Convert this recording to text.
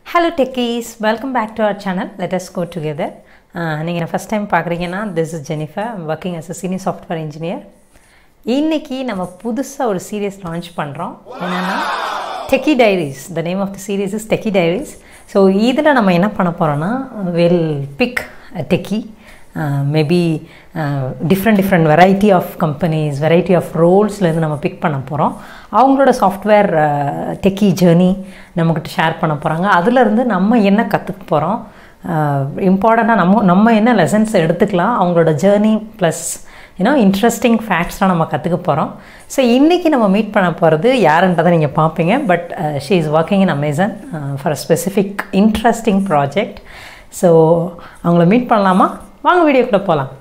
hello techies welcome back to our channel let us go together நீங்கள் நான் first time பார்க்குறீங்கன்னா this is Jennifer working as a senior software engineer இன்றைக்கி நம்ம புதுசாக ஒரு series launch பண்ணுறோம் என்னென்னா techie diaries the name of the series is techie diaries so இதில் நம்ம என்ன பண்ண போகிறோன்னா will pick techie maybe different different variety of companies variety of ரோல்ஸ்லேருந்து நம்ம பிக் பண்ண போகிறோம் அவங்களோட சாஃப்ட்வேர் டெக்கி ஜேர்னி நம்மக்கிட்ட ஷேர் பண்ண போகிறாங்க அதுலேருந்து நம்ம என்ன கற்றுக்க போகிறோம் இம்பார்ட்டண்ட்டாக நம்ம நம்ம என்ன லெசன்ஸ் எடுத்துக்கலாம் அவங்களோட ஜேர்னி ப்ளஸ் ஏன்னா இன்ட்ரெஸ்டிங் ஃபேக்ட்ஸ்லாம் நம்ம கற்றுக்க போகிறோம் ஸோ இன்றைக்கி நம்ம மீட் பண்ண போகிறது யாருன்றதை நீங்கள் பார்ப்பீங்க but she is working in Amazon for a specific interesting project so அவங்கள மீட் பண்ணலாமா வாங்க வீடியோக்குள்ளே போகலாம்